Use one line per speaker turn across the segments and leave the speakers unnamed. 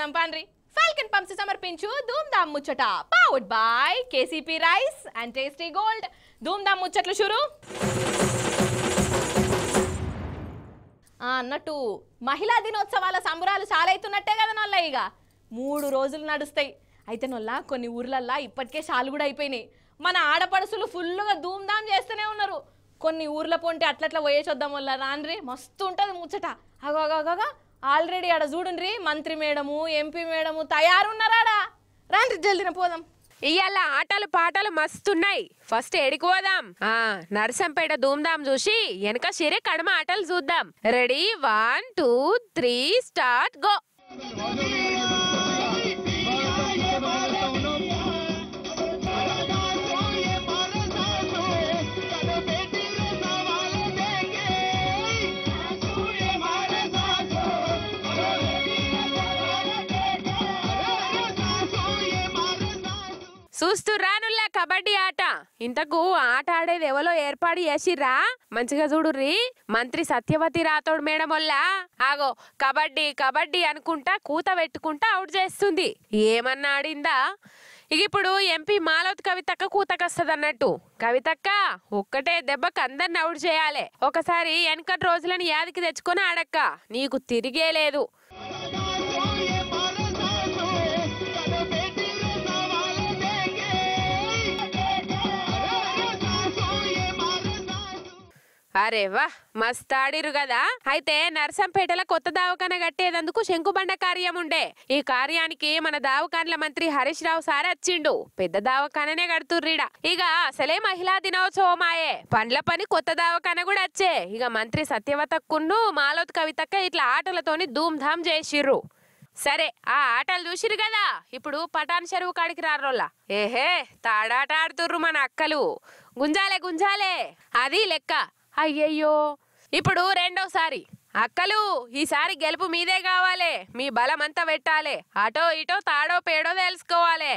చూద్దాం పాండ్రి Falcon pumps సమర్పించు Dhoom Dham Muchata powered by KCP rice and tasty gold Dhoom Dham ముచ్చట్లు షురు ఆ, అన్నట్టు మహిళా దినోత్సవాల సంబరాలు చాలా అవుతున్నట్టే కదా నొల్ల ఇక మూడు రోజులు నడుస్తాయి అయితే నొల్ల కొన్ని ఊర్లల్లా ఇప్పటికే షాలు కూడా అయిపోయినాయి మన ఆడపడుసులు ఫుల్గా ధూమ్ధామ్ చేస్తూనే ఉన్నారు కొన్ని ఊర్ల పొంటి అట్లట్లా పోయేసొద్దాం వల్ల రాన్రి మస్తు ఉంటుంది ముచ్చట అగో అగో అగో ఆల్రెడీ ఆడ చూడుండ్రి మంత్రి మేడము ఎంపీ మేడము తయారున్నారాడా రాన్రి జల్దిన పోదాం
ఇవాళ ఆటలు పాటలు మస్తున్నాయి ఫస్ట్ ఎడికి పోదాం ఆ నరసంపేట ధూమ్ధాం చూసి వెనక సిరే కడమ ఆటలు చూద్దాం ready one two three start go చూస్తూ రానుల్లా కబడ్డీ ఆట ఇంతకు ఆట ఆడేది ఎవలో ఏర్పాటు చేసిర్రా మంచిగా చూడుర్రి మంత్రి సత్యవతి రాథోడ్ మేడం వల్ల ఆగో కబడ్డీ కబడ్డీ అనుకుంటా కూత పెట్టుకుంటా అవుట్ చేస్తుంది ఏమన్నా ఆడిందా ఇక ఇప్పుడు ఎంపీ మాలవత్ కవితక్క కూతకొస్తది అన్నట్టు కవితక్క ఒక్కటే దెబ్బకి అందరిని అవుట్ చేయాలి ఒకసారి వెనకటి రోజులను యాదికి తెచ్చుకొని ఆడక్క నీకు తిరిగే లేదు అరే వా మస్త్ ఆడిరు కదా అయితే నర్సంపేటలో కొత్త దవాఖాన కట్టేదందుకు శంకుబండ కార్యం ఉండే ఈ కార్యానికి మన దావకాన్ల మంత్రి హరీష్ రావు సార్ వచ్చిండు పెద్ద దావఖాననే కడుతుర్రీడ ఇక అసలే మహిళా దినోత్సవం ఆయే పండ్ల పని కొత్త దావఖాన కూడా వచ్చే ఇక మంత్రి సత్యవతక్కును మాలోత్ కవితక్క ఇట్లా ఆటలతోని ధూమ్ ధామ్ చేసిర్రు సరే ఆ ఆటలు చూసిరు కదా ఇప్పుడు పటాన్ చెరువు కాడికి రారోల్లా ఏహే తాడాట ఆడుతుర్రు మన అక్కలు గుంజాలే గుంజాలే అది లెక్క అయ్యయ్యో ఇప్పుడు రెండోసారి అక్కలు ఈసారి గెలుపు మీదే కావాలి మీ బలం అంతా పెట్టాలి అటో ఇటో తాడో పేడో తెలుసుకోవాలి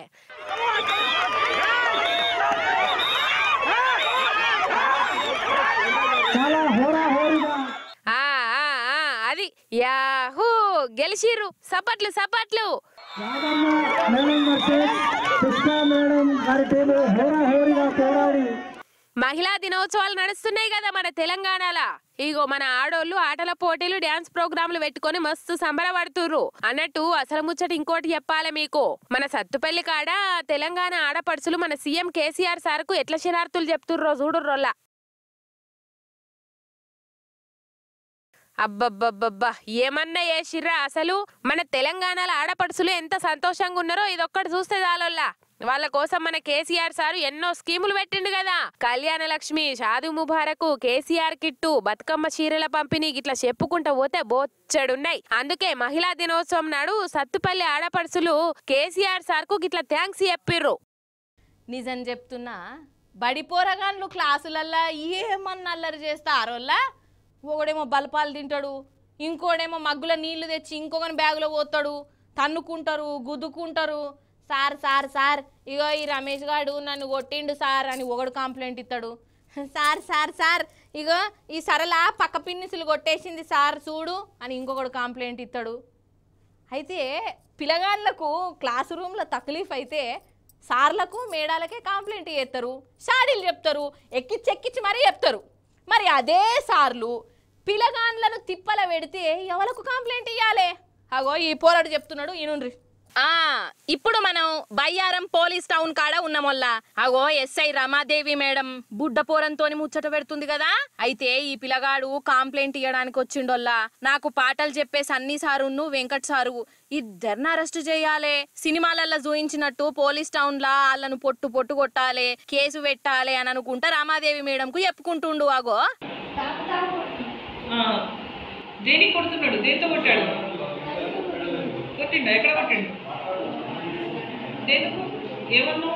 చాలా హోరాహోరీగా
ఆ ఆ, ఆ, అది యాహూ గెలిచిర్రు సపట్లు సపట్లు
Yadamma madam versus Krishna madam గారి టీము హోరాహోరీగా పోరాడి
మహిళా దినోత్సవాలు నడుస్తున్నాయి కదా మన తెలంగాణలో ఇగో మన ఆడోళ్ళు ఆటల పోటీలు డ్యాన్స్ ప్రోగ్రాంలు పెట్టుకొని మస్తు సంబరపడుతుర్రు అన్నట్టు అసలు ముచ్చట ఇంకోటి చెప్పాలి మీకు మన సత్తుపల్లి కాడ తెలంగాణ ఆడపడుచులు మన సీఎం కేసీఆర్ సార్కు ఎట్ల శరార్థులు చెప్తుర్రో చూడుర్రోల్లా అబ్బబ్బబ్బబ్బా ఏమన్నా చేసిర్రా అసలు మన తెలంగాణలో ఆడపడుచులు ఎంత సంతోషంగా ఉన్నారో ఇదొక్కటి చూస్తే చాలల్లా వాళ్ళ కోసం మన కేసీఆర్ సారు ఎన్నో స్కీములు పెట్టిండు కదా కళ్యాణ లక్ష్మి షాదు ముబారకు కేసీఆర్ కిట్టు బతుకమ్మ చీరల పంపిణీ ఇట్లా చెప్పుకుంటా పోతే బొచ్చడున్నాయి అందుకే మహిళా దినోత్సవం నాడు సత్తుపల్లి ఆడపడుచులు కేసీఆర్ సార్కు గిట్లా థ్యాంక్స్ చెప్పిర్రు
నిజం చెప్తున్నా బడి పోరగాన్లు క్లాసులల్లా ఏమన్నా అల్లరి చేస్తారోల్లా ఒకడేమో బలపాలు తింటాడు ఇంకోడేమో మగ్గుల నీళ్లు తెచ్చి ఇంకొకని బ్యాగులో పోతాడు తన్నుకుంటారు గుద్దుకుంటారు సార్ సార్ సార్ ఇగో ఈ రమేష్ గాడు నన్ను కొట్టిండు సార్ అని ఒకడు కంప్లైంట్ ఇస్తాడు సార్ సార్ సార్ ఇగో ఈ సరళ పక్క పిన్నిసులు కొట్టేసింది సార్ చూడు అని ఇంకొకడు కంప్లైంట్ ఇస్తాడు అయితే పిల్లగాళ్ళకు క్లాస్ రూమ్లో తక్లీఫ్ అయితే సార్లకు మేడాలకే కంప్లైంట్ చేస్తారు షాడీలు చెప్తారు ఎక్కిచ్చి ఎక్కిచ్చి మరీ చెప్తారు మరి అదే సార్లు పిల్లగాండ్లను తిప్పల పెడితే ఎవరికి కంప్లైంట్ ఇవ్వాలి అగో ఈ పోరాడు చెప్తున్నాడు ఈనుండ్రి ఆ ఇప్పుడు మనం బయ్యారం పోలీస్ టౌన్ కాడ ఉన్నామొల్ల అగో ఎస్ఐ రమాదేవి మేడం బుడ్డ పోరంతోని ముచ్చట పెడుతుంది కదా అయితే ఈ పిల్లగాడు కంప్లైంట్ ఇవ్వడానికి వచ్చిండొల్లా నాకు పాటలు చెప్పే సన్నీ సారును వెంకట్ సారు ఇద్దరిని అరెస్ట్ చేయాలి సినిమాలల్లో చూయించినట్టు పోలీస్ టౌన్ లా వాళ్ళను పొట్టు పొట్టు కొట్టాలి కేసు పెట్టాలి అని అనుకుంటా రామాదేవి మేడంకు చెప్పుకుంటుండు అగో
ఆ, దేనికి కొడుతున్నాడు దేంతో కొట్టాడు కొట్టిండా ఎక్కడ కొట్టిండు దేనికి ఏమన్నావు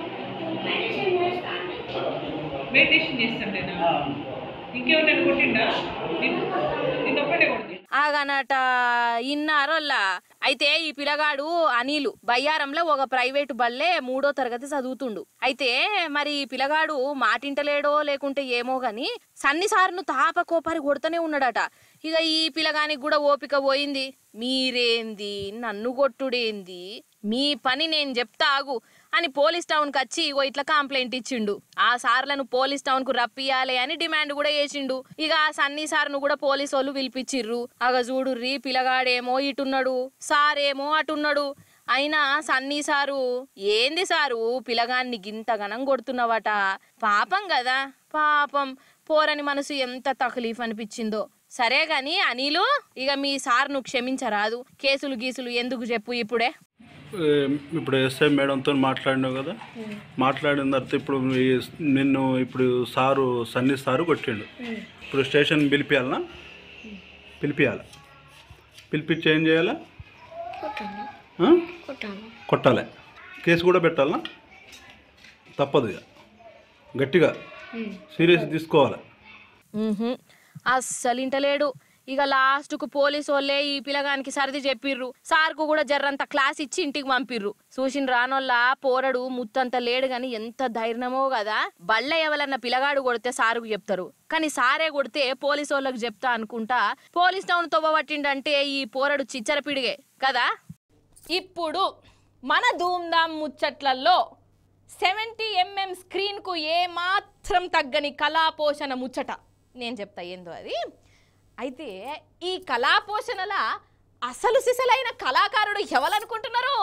మెడిటేషన్ చేస్తుంటేనా ఇంకెవరైనా కొట్టిండా నిన్ను నిన్నొక్కటే కొడుతుంది
ఆగనట ఇన్నారోల్లా అయితే ఈ పిల్లగాడు అనిలు బయ్యారంలో ఒక ప్రైవేటు బల్లే మూడో తరగతి చదువుతుండు అయితే మరి ఈ పిల్లగాడు మాటింటలేడో లేకుంటే ఏమో గాని సన్నిసార్ను తాప కోపారి కొడుతూనే ఉన్నాడట ఇక ఈ పిల్లగానికి కూడా ఓపిక పోయింది మీరేంది నన్ను కొట్టుడేంది మీ పని నేను చెప్తా ఆగు అని పోలీస్ టౌన్ కి వచ్చి ఇగో ఇట్లా కంప్లైంట్ ఇచ్చిండు ఆ సార్లను పోలీస్ టౌన్ కు రప్పియాలి అని డిమాండ్ కూడా చేసిండు ఇక ఆ సన్నీ సార్ను కూడా పోలీస్ వాళ్ళు పిలిపించిర్రు అగ చూడుర్రి పిల్లగాడేమో ఇటున్నాడు సారేమో అటున్నాడు అయినా సన్నీ సారు ఏంది సారు పిల్లగాన్ని గింతగనం కొడుతున్నావట పాపం కదా పాపం పోరని మనసు ఎంత తక్లీఫ్ అనిపించిందో సరే గాని అనిలు ఇక మీ సార్ను క్షమించరాదు కేసులు గీసులు ఎందుకు చెప్పు ఇప్పుడే
ఏ, ఇప్పుడు ఎస్ఐ మేడంతో మాట్లాడినావు కదా మాట్లాడిన తర్వాత ఇప్పుడు ఈ- నిన్ను ఇప్పుడు సారు సన్ని సారు కొట్టిండు ఇప్పుడు స్టేషన్ పిలిపియాలనా పిలిపియాలి పిలిపించి ఏం చేయాలా ఆ? కొట్టాలి కేసు కూడా పెట్టాలనా తప్పదు ఇక గట్టిగా సీరియస్ తీసుకోవాలి
మ్హూ. అస్సలు ఇంటలేడు ఇక లాస్ట్ కు పోలీసు వాళ్ళే ఈ పిల్లగానికి సర్ది చెప్పిర్రు సార్కు కూడా జర్రంత క్లాస్ ఇచ్చి ఇంటికి పంపిర్రు చూసిన రానోళ్ళ పోరడు ముత్తంత లేడు గాని ఎంత ధైర్యమో కదా బళ్ళ ఎవలన్న పిల్లగాడు కొడితే సారుకు చెప్తారు కానీ సారే కొడితే పోలీసు వాళ్ళకి చెప్తా అనుకుంటా పోలీస్ టౌన్ తవ్వబట్టిండంటే ఈ పోరడు చిచ్చర పిడిగే కదా ఇప్పుడు మన ధూమ్ధామ్ ముచ్చట్లలో సెవెంటీ ఎంఎం స్క్రీన్కు ఏమాత్రం తగ్గని కళాపోషణ ముచ్చట నేను చెప్తా ఏందో అది అయితే ఈ కళాపోషణల అసలు సిసలైన కళాకారుడు ఎవరనుకుంటున్నారు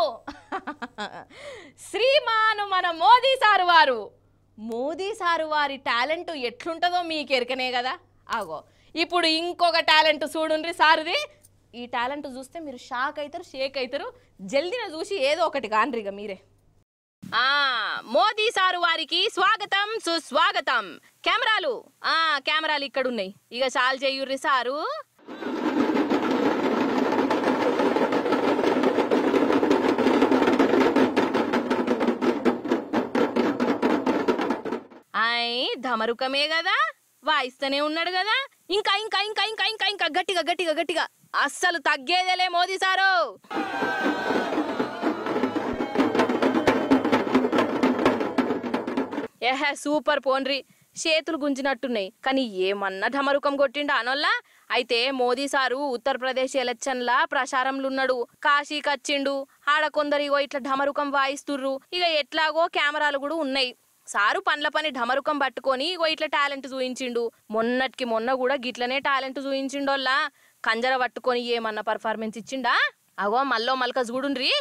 శ్రీమాను మన మోదీ సారు వారు మోదీ సారు వారి టాలెంట్ ఎట్లుంటుందో మీకు ఎరకనే కదా ఆగో ఇప్పుడు ఇంకొక టాలెంట్ చూడుండ్రి సారుది ఈ టాలెంట్ చూస్తే మీరు షాక్ అవుతారు షేక్ అవుతారు జల్దిన చూసి ఏదో ఒకటి కాన్రిగా మీరే ఆ మోదీ సారు వారికి స్వాగతం సుస్వాగతం కెమెరాలు ఆ కెమెరాలు ఇక్కడ ఉన్నాయి ఇక చాలు చెయ్యుర్రి సారు ఐ ధమరుకమే కదా వాయిస్తూనే ఉన్నాడు కదా ఇంకా ఇంకా ఇంకా ఇంకా ఇంకా ఇంకా గట్టిగా గట్టిగా గట్టిగా అస్సలు తగ్గేదేలే మోదీ సారు ఏహే సూపర్ పోన్రి చేతులు గుంజినట్టున్నాయి కానీ ఏమన్నా ఢమరుకం కొట్టిండా అనొల్లా అయితే మోదీ సారు ఉత్తరప్రదేశ్ ఎలక్షన్లా ప్రచారంలున్నాడు కాశీకి వచ్చిండు ఆడ కొందరు ఇగో ఇట్లా ఢమరుకం వాయిస్తుర్రు ఇక ఎట్లాగో కెమెరాలు కూడా ఉన్నాయి సారు పనుల పని ఢమరుకం పట్టుకొని ఇగో ఇట్లా టాలెంట్ చూయించిండు మొన్నటికి మొన్న కూడా గిట్లనే టాలెంట్ చూయించిండోల్లా కంజర పట్టుకొని ఏమన్నా పర్ఫార్మెన్స్ ఇచ్చిండా అగో మల్లో మల్క చూడుండ్రి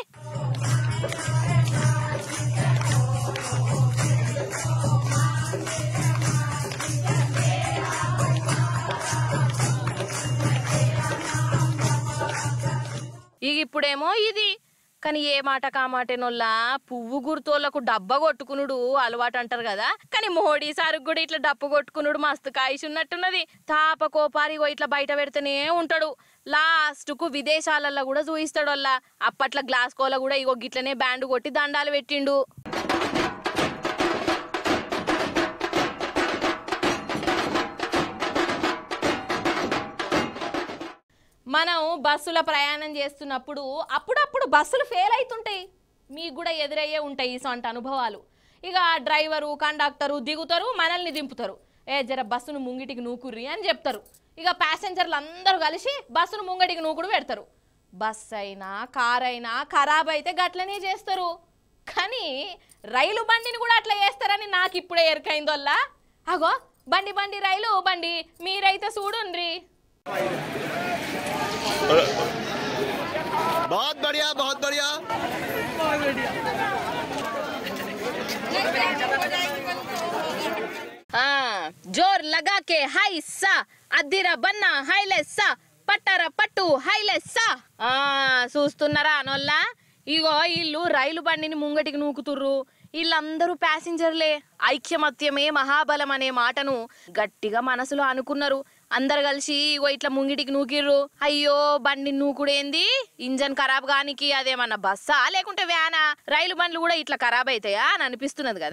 ఇక ఇప్పుడేమో ఇది కానీ ఏ మాట కామాటేనోళ్ళ పువ్వు గుర్తోళ్ళకు డబ్బా కొట్టుకునుడు అలవాటు అంటారు కదా కానీ మోడీ సారుకు కూడా ఇట్లా డప్పు కొట్టుకునుడు మస్తు కాయిష్ ఉన్నట్టున్నది తాప కోపారిగో ఇట్లా బయట పెడితేనే ఉంటాడు లాస్ట్ కు విదేశాలలో కూడా చూయిస్తాడు వల్ల అప్పట్లో గ్లాస్ కోల కూడా ఇగో గిట్లనే బ్యాండ్ కొట్టి దండాలు పెట్టిండు మనం బస్సుల ప్రయాణం చేస్తున్నప్పుడు అప్పుడప్పుడు బస్సులు ఫెయిల్ అవుతుంటాయి మీకు కూడా ఎదురయ్యే ఉంటాయి ఇసొంటి అనుభవాలు ఇక డ్రైవరు కండక్టరు దిగుతారు మనల్ని దింపుతారు ఏ జర బస్సును ముంగిటికి నూకుర్రి అని చెప్తారు ఇక ప్యాసింజర్లు అందరూ కలిసి బస్సును ముంగటికి నూకుడు పెడతారు బస్ అయినా కార్ అయినా ఖరాబ్ అయితే గట్లనే చేస్తారు కానీ రైలు బండిని కూడా అట్లా చేస్తారని నాకు ఇప్పుడే ఎరకైందోల్లా అగో బండి బండి రైలు బండి మీరైతే చూడుండ్రి
बहुत बढ़िया बहुत बढ़िया
ఆ జోర్ లగా కే హై సా అద్దిర బన్న హైలే సా పట్టర పట్టు హైలే సా ఆ చూస్తున్నారా అనొల్లా ఇగో వీళ్ళు రైలు బండిని ముంగటికి నూకుతుర్రు వీళ్ళందరూ ప్యాసింజర్లే ఐక్యమత్యమే మహాబలం అనే మాటను గట్టిగా మనసులో అనుకున్నారు అందరు కలిసి ఇగో ఇట్లా ముంగిటికి నూకిర్రు అయ్యో బండి నూకుడేంది ఇంజన్ ఖరాబ్ గానికి అదేమన్నా బస్సా లేకుంటే వ్యానా రైలు బండ్లు కూడా ఇట్లా ఖరాబ్ అవుతాయా అని అనిపిస్తున్నది కదా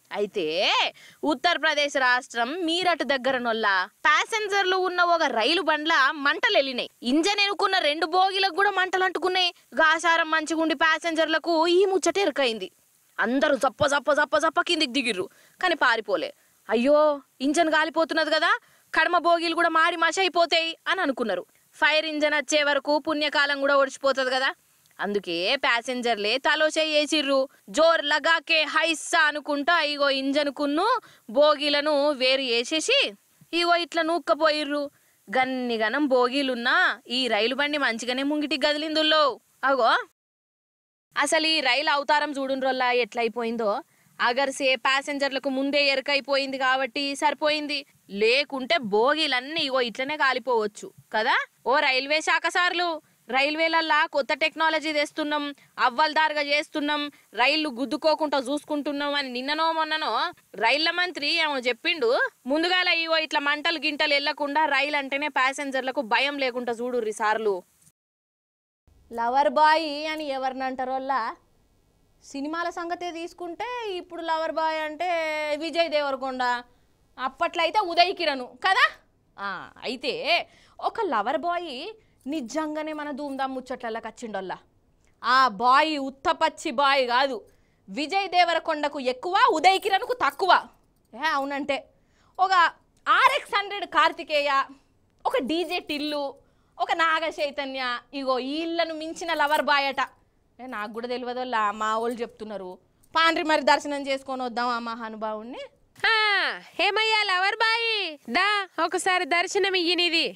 అయితే ఉత్తరప్రదేశ్ రాష్ట్రం మీరట్ దగ్గరనొల్ల ప్యాసింజర్లు ఉన్న ఒక రైలు బండ్ల మంటలు వెళ్ళినాయి ఇంజన్ ఎనుకున్న రెండు బోగిలకు కూడా మంటలు అంటుకున్నాయి గాసారం మంచిగుండి ప్యాసింజర్లకు ఈ ముచ్చట ఎరకైంది అందరూ జప్ప జప్ప జప్ప జప్ప కిందికి దిగిర్రు కానీ పారిపోలే అయ్యో ఇంజన్ గాలిపోతున్నది కదా కడమ బోగీలు కూడా మాడి మష అయిపోతాయి అని అనుకున్నారు ఫైర్ ఇంజన్ వచ్చే వరకు పుణ్యకాలం కూడా ఒడిచిపోతుంది కదా అందుకే ప్యాసింజర్లే తలోచే వేసిర్రు జోర్ లగాకే హైస్సా అనుకుంటా ఇగో ఇంజన్ కున్ను బోగీలను వేరు వేసేసి ఇగో ఇట్లా నూక్కపోయిర్రు గన్ని గనం బోగీలున్నా ఈ రైలు బండి మంచిగానే ముంగిటికి గదిలిందుల్లో అగో అసలు ఈ రైలు అవతారం చూడుండ్రొల్లా ఎట్లయిపోయిందో అగర్సే ప్యాసింజర్లకు ముందే ఎరకైపోయింది కాబట్టి సరిపోయింది లేకుంటే బోగీలన్నీ ఇగో ఇట్లనే కాలిపోవచ్చు కదా ఓ రైల్వే శాఖ సార్లు రైల్వేలల్లా కొత్త టెక్నాలజీ తెస్తున్నాం అవ్వల్దారుగా చేస్తున్నాం రైళ్లు గుద్దుకోకుండా చూసుకుంటున్నాం అని నిన్ననో మొన్ననో రైళ్ల మంత్రి ఏమో చెప్పిండు ముందుగాల ఇగో ఇట్లా మంటలు గింటలు వెళ్లకుండా రైలు అంటేనే ప్యాసింజర్లకు భయం లేకుండా చూడుర్రి సార్లు లవర్ బాయ్ అని ఎవరిని అంటారోల్లా సినిమాల సంగతే తీసుకుంటే ఇప్పుడు లవర్ బాయ్ అంటే విజయ్ దేవరకొండ అప్పట్లో అయితే ఉదయ్ కిరణ్ కదా ఆ, అయితే ఒక లవర్ బాయ్ నిజంగానే మన ధూమ్ధామ్ ముచ్చట్లకి వచ్చిండోల్లా ఆ బాయ్ ఉత్తపచ్చి బాయ్ కాదు విజయ్ దేవరకొండకు ఎక్కువ ఉదయ్ కిరణ్కు తక్కువ ఏ అవునంటే ఒక ఆర్ఎక్స్ హండ్రెడ్ కార్తికేయ ఒక డీజే టిల్లు ఒక నాగ చైతన్య ఇగో వీళ్ళను మించిన లవర్ బాయ్ అట ఏ నాకు కూడా తెలియదు మా వాళ్ళు చెప్తున్నారు పాండ్రి మరి దర్శనం చేసుకొని వద్దాం ఆ మహానుభావుణ్ణి
ఆ, ఏమయ్యా లవర్ బాయి దా ఒకసారి దర్శనం ఇయ్యనిది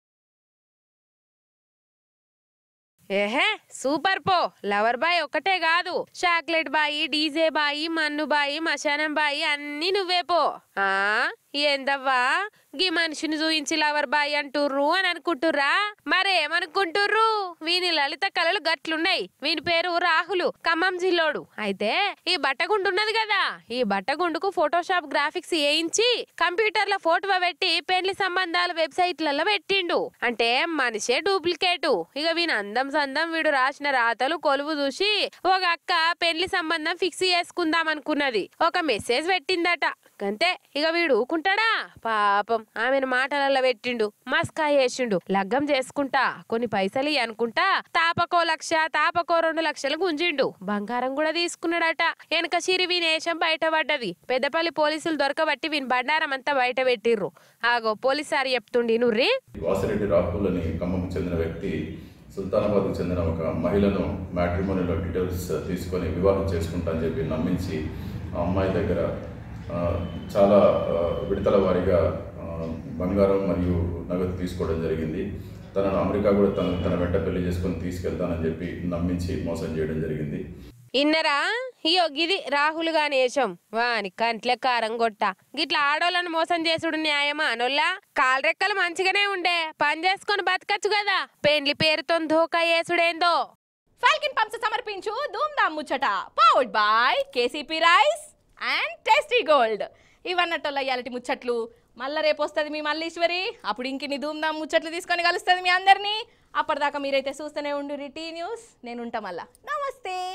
ఏహే సూపర్ పో లవర్ బాయ్ ఒక్కటే కాదు చాక్లెట్ బాయి డీజే బాయి మన్ను బాయి మశానం బాయి అన్ని నువ్వే పో ఆ ఏందవ్వా గీ మనిషిని చూయించి లవర్ బాయ్ అంటుర్రు అని అనుకుంటుర్రా మరేమనుకుంటుర్రు వీని లలిత కళలు గట్లున్నాయి వీని పేరు రాహులు ఖమ్మం జిల్లోడు అయితే ఈ బట్టగుండు ఉన్నది కదా ఈ బట్టగుండుకు ఫోటోషాప్ గ్రాఫిక్స్ వేయించి కంప్యూటర్ల ఫోటో పెట్టి పెళ్లి సంబంధాల వెబ్సైట్లలో పెట్టిండు అంటే మనిషే డూప్లికేటు ఇక వీని అందం సందం వీడు రాసిన రాతలు కొలువు చూసి ఒక అక్క పెళ్లి సంబంధం ఫిక్స్ చేసుకుందాం అనుకున్నది ఒక మెసేజ్ పెట్టిందట అంతే ఇక వీడు ఊకుంటాడా పాపం ఆమెను మాటలలో పెట్టిండు మస్కా వేసిండు లగ్గం చేసుకుంటా కొన్ని పైసలు ఇయ్యి అనుకుంటా తాపకో లక్ష తాపకో రెండు లక్షలు గుంజిండు బంగారం కూడా తీసుకున్నాడట వెనక సిరి వీని వేషం బయటపడ్డది పెద్దపల్లి పోలీసులు దొరకబట్టి వీని బండారం అంతా బయట పెట్టిర్రు ఆగో పోలీసారు చెప్తుండి నుర్రి
వాసిరెడ్డి రాహుల్ అని ఖమ్మంకు చెందిన వ్యక్తి సుల్తానాబాద్కు చెందిన ఒక మహిళను మ్యాట్రిమోనిలో డీటెయిల్స్ తీసుకొని వివాహం చేసుకుంటా అని చెప్పి నమ్మించి ఆ అమ్మాయి దగ్గర ఆ, చాలా ఆ, విడతల వారీగా ఆ, బంగారం మరియు నగదు తీసుకోవడం జరిగింది తనను అమెరికా కూడా తన తన వెంట పెళ్లి చేసుకొని తీసుకెళ్తానని చెప్పి నమ్మించి మోసం చేయడం జరిగింది
ఇన్నరా ఇయో గిది రాహుల్ గాని వేషం వాని కంట్లే కారం కొట్ట గిట్లా ఆడోళ్ళను మోసం చేసుడు న్యాయమా అనొల్లా కాలరెక్కలు మంచిగానే ఉండే పని చేసుకొని బతకచ్చు కదా పెండ్లి పేరుతో ధోకా చేసుడేందో
ఫాల్కిన్ పంప్స్ సమర్పించు Dhoom Dham Muchata powered by KCP rice and tasty gold ఇవన్నట్టుల్ల ఇయాలటి ముచ్చట్లు మళ్ళా రేపు వస్తుంది మీ మల్లీశ్వరి అప్పుడు ఇంకిన్ని ధూమ్ ధామ్ ముచ్చట్లు తీసుకొని కలుస్తుంది మీ అందరినీ అప్పటిదాకా మీరైతే చూస్తూనే ఉండు టీ న్యూస్ నేను ఉంటా మళ్ళా నమస్తే